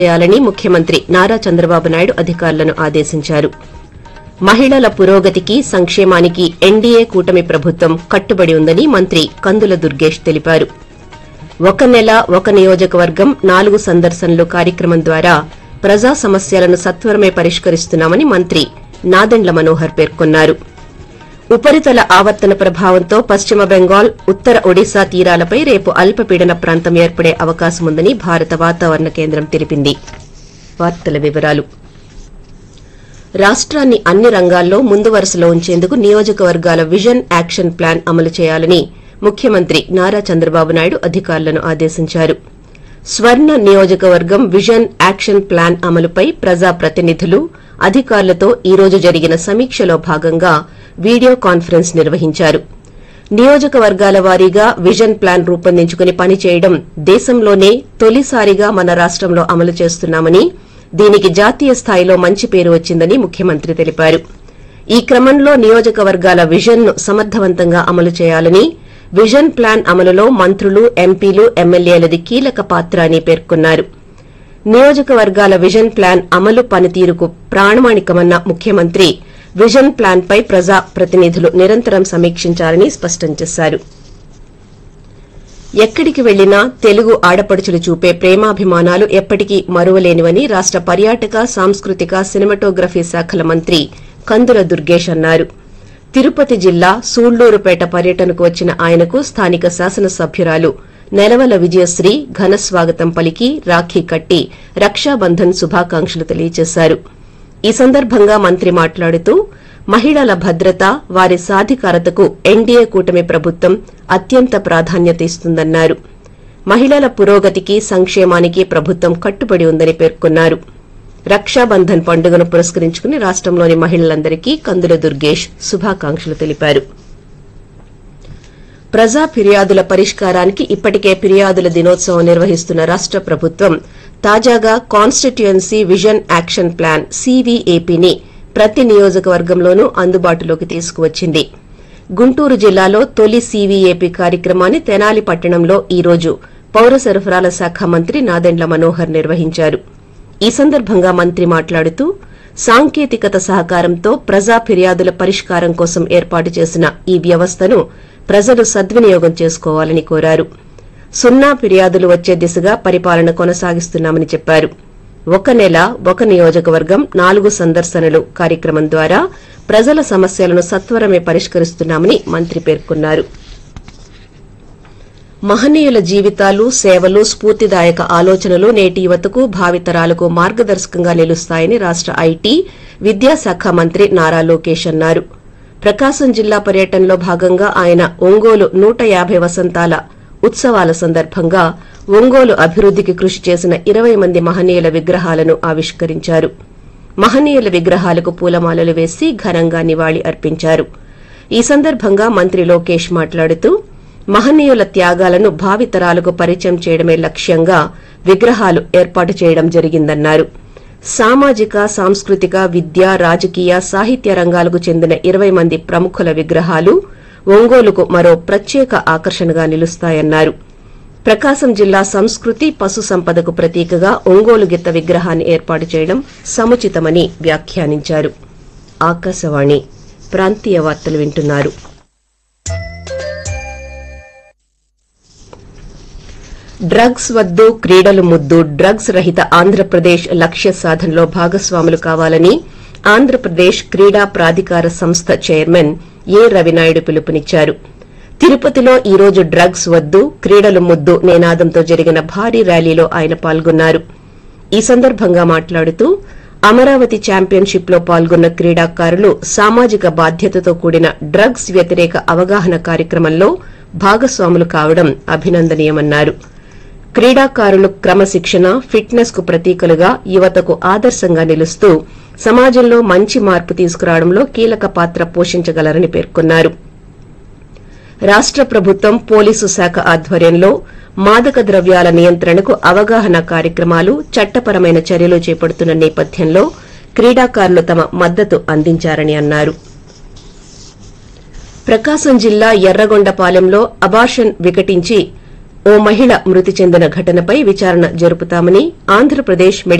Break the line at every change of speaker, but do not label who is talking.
చేయాలని ముఖ్యమంత్రి నారా చంద్రబాబు నాయుడు అధికారులను ఆదేశించారు మహిళల పురోగతికి సంక్షేమానికి ఎన్డీఏ కూటమి ప్రభుత్వం కట్టుబడి ఉందని మంత్రి కందుల దుర్గేష్ తెలిపారు ఒక నెల ఒక నియోజకవర్గం నాలుగు సందర్శనలు కార్యక్రమం ద్వారా ప్రజా సమస్యలను సత్వరమే పరిష్కరిస్తున్నామని మంత్రి నాదెండ్ల మనోహర్ పేర్కొన్నారు ఉపరితల ఆవర్తన ప్రభావంతో పశ్చిమ బెంగాల్ ఉత్తర ఒడిశా తీరాలపై రేపు అల్పపీడన ప్రాంతం ఏర్పడే అవకాశముందని భారత వాతావరణ కేంద్రం తెలిపింది వార్తల వివరాలు రాష్ట్రాన్ని అన్ని రంగాల్లో ముందు వరుసలో ఉంచేందుకు నియోజకవర్గాల విజన్ యాక్షన్ ప్లాన్ అమలు చేయాలని ముఖ్యమంత్రి నారా చంద్రబాబు నాయుడు అధికారులను ఆదేశించారు స్వర్ణ నియోజకవర్గం విజన్ యాక్షన్ ప్లాన్ అమలుపై ప్రజాప్రతినిధులు అధికారులతో ఈ రోజు జరిగిన సమీక్షలో భాగంగా వీడియో కాన్ఫరెన్స్ నిర్వహించారు నియోజకవర్గాల వారీగా విజన్ ప్లాన్ రూపొందించుకుని పనిచేయడం దేశంలోనే తొలిసారిగా మన రాష్టంలో అమలు చేస్తున్నామని దీనికి జాతీయ స్థాయిలో మంచి పేరు వచ్చిందని ముఖ్యమంత్రి తెలిపారు ఈ క్రమంలో నియోజకవర్గాల విజన్ ను సమర్థవంతంగా అమలు చేయాలని విజన్ ప్లాన్ అమలులో మంత్రులు ఎంపీలు ఎమ్మెల్యేలది కీలక పాత్ర అని పేర్కొన్నారు నియోజకవర్గాల విజన్ ప్లాన్ అమలు పనితీరుకు ప్రాణమాణికమన్న ముఖ్యమంత్రి విజన్ ప్లాన్ పై ప్రజా ప్రతినిధులు నిరంతరం సమీక్షించాలని స్పష్టం చేశారు ఎక్కడికి వెళ్లినా తెలుగు ఆడపడుచులు చూపే ప్రేమాభిమానాలు ఎప్పటికీ మరువలేనివని రాష్ట పర్యాటక సాంస్కృతిక సినిమాటోగ్రఫీ శాఖల మంత్రి కందుల దుర్గేష్ అన్నారు తిరుపతి జిల్లా సూళ్లూరుపేట పర్యటనకు వచ్చిన ఆయనకు స్థానిక శాసనసభ్యురాలు నెలవల విజయశ్రీ ఘన స్వాగతం పలికి రాఖీ కట్టి రక్షాబంధన్ శుభాకాంక్షలు తెలియజేశారు ఈ సందర్భంగా మంత్రి మాట్లాడుతూ మహిళల భద్రత వారి సాధికారతకు ఎన్డీఏ కూటమి ప్రభుత్వం అత్యంత ప్రాధాన్యత ఇస్తుందన్నారు మహిళల పురోగతికి సంక్షేమానికి ప్రభుత్వం కట్టుబడి ఉందని పేర్కొన్నారు రక్షాబంధన్ పండుగను పురస్కరించుకుని రాష్టంలోని మహిళలందరికీ కందుల దుర్గేష్ శుభాకాంక్షలు తెలిపారు ప్రజా ఫిర్యాదుల పరిష్కారానికి ఇప్పటికే ఫిర్యాదుల దినోత్సవం నిర్వహిస్తున్న రాష్ట ప్రభుత్వం తాజాగా కాన్స్టిట్యుయెన్సీ విజన్ యాక్షన్ ప్లాన్ సీవీఏపీని ప్రతి నియోజకవర్గంలోనూ అందుబాటులోకి తీసుకువచ్చింది గుంటూరు జిల్లాలో తొలి సీవీఏపీ కార్యక్రమాన్ని తెనాలి పట్టణంలో ఈ రోజు పౌర సరఫరాల శాఖ మంత్రి నాదెండ్ల మనోహర్ నిర్వహించారు ఈ సందర్భంగా మంత్రి మాట్లాడుతూ సాంకేతికత సహకారంతో ప్రజా ఫిర్యాదుల పరిష్కారం కోసం ఏర్పాటు చేసిన ఈ వ్యవస్థను ప్రజలు సద్వినియోగం చేసుకోవాలని కోరారు సున్నా ఫిర్యాదులు వచ్చే దిశగా పరిపాలన కొనసాగిస్తున్నామని చెప్పారు ఒక నెల ఒక నియోజకవర్గం నాలుగు సందర్శనలు కార్యక్రమం ద్వారా ప్రజల సమస్యలను సత్వరమే పరిష్కరిస్తున్నామని మంత్రి పేర్కొన్నారు మహనీయుల జీవితాలు సేవలు స్ఫూర్తిదాయక ఆలోచనలు నేటి యువతకు భావితరాలకు మార్గదర్శకంగా నిలుస్తాయని రాష్ట ఐటీ విద్యాశాఖ మంత్రి నారా లోకేష్ అన్నారు ప్రకాశం జిల్లా పర్యటనలో భాగంగా ఆయన ఒంగోలు నూట యాభై వసంతాల ఉత్సవాల సందర్భంగా ఒంగోలు అభివృద్దికి కృషి చేసిన ఇరవై మంది మహనీయుల విగ్రహాలను ఆవిష్కరించారు మహనీయుల విగ్రహాలకు పూలమాలలు వేసి ఘనంగా నివాళి అర్పించారు ఈ సందర్భంగా మంత్రి లోకేష్ మాట్లాడుతూ మహనీయుల త్యాగాలను భావితరాలకు పరిచయం చేయడమే లక్ష్యంగా విగ్రహాలు ఏర్పాటు చేయడం జరిగిందన్నారు సామాజిక సాంస్కృతిక విద్య రాజకీయ సాహిత్య రంగాలకు చెందిన ఇరవై మంది ప్రముఖుల విగ్రహాలు ఒంగోలుకు మరో ప్రత్యేక ఆకర్షణగా నిలుస్తాయన్నారు ప్రకాశం జిల్లా సంస్కృతి పశు సంపదకు ప్రతీకగా ఒంగోలు గిత్త విగ్రహాన్ని ఏర్పాటు చేయడం సముచితమని వ్యాఖ్యానించారు ఆకాశవాణి ప్రాంతీయ వార్తలు వింటున్నారు డ్రగ్స్ వద్దు క్రీడలు ముద్దు డ్రగ్స్ రహిత ఆంధ్రప్రదేశ్ లక్ష్య సాధనలో భాగస్వాములు కావాలని ఆంధ్రప్రదేశ్ క్రీడా ప్రాధికార సంస్థ చైర్మన్ ఏ రవినాయుడు పిలుపునిచ్చారు తిరుపతిలో ఈ రోజు డ్రగ్స్ వద్దు క్రీడలు ముద్దు నినాదంతో జరిగిన భారీ ర్యాలీలో ఆయన పాల్గొన్నారు ఈ సందర్భంగా మాట్లాడుతూ అమరావతి ఛాంపియన్షిప్ లో పాల్గొన్న క్రీడాకారులు సామాజిక బాధ్యతతో కూడిన డ్రగ్స్ వ్యతిరేక అవగాహన కార్యక్రమంలో భాగస్వాములు కావడం అభినందనీయమన్నారు క్రీడాకారులు క్రమశిక్షణ ఫిట్నెస్ కు ప్రతీకలుగా యువతకు ఆదర్శంగా నిలుస్తూ సమాజంలో మంచి మార్పు తీసుకురావడంలో కీలక పాత్ర పోషించగలరని పేర్కొన్నారు రాష్ట ప్రభుత్వం పోలీసు శాఖ ఆధ్వర్యంలో మాదక ద్రవ్యాల నియంత్రణకు అవగాహన కార్యక్రమాలు చట్టపరమైన చర్యలు చేపడుతున్న నేపథ్యంలో క్రీడాకారులు తమ మద్దతు అందించారని అన్నారు ప్రకాశం జిల్లా ఎర్రగొండపాలెంలో అబార్షన్ వికటించి ఓ మహిళ మృతి చెందిన ఘటనపై విచారణ జరుపుతామని ఆంధ్రప్రదేశ్